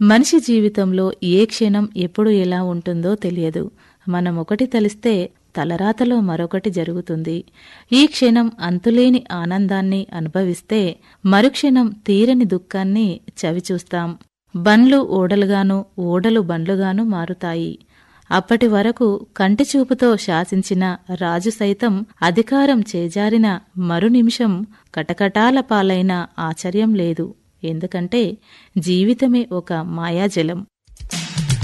మనిషి జీవితంలో ఏ క్షణం ఎప్పుడు ఎలా ఉంటుందో తెలియదు మనం ఒకటి తలిస్తే తలరాతలో మరొకటి జరుగుతుంది ఈ క్షణం అంతులేని ఆనందాన్ని అనుభవిస్తే మరుక్షణం తీరని దుఃఖాన్ని చవిచూస్తాం బండ్లు ఓడలుగాను ఓడలు బండ్లుగాను మారుతాయి అప్పటి వరకు కంటి చూపుతో శాసించిన రాజు సైతం అధికారం చేజారిన మరు నిమిషం కటకటాల పాలైన ఆశ్చర్యం లేదు ఎందుకంటే జీవితమే ఒక మాయాజలం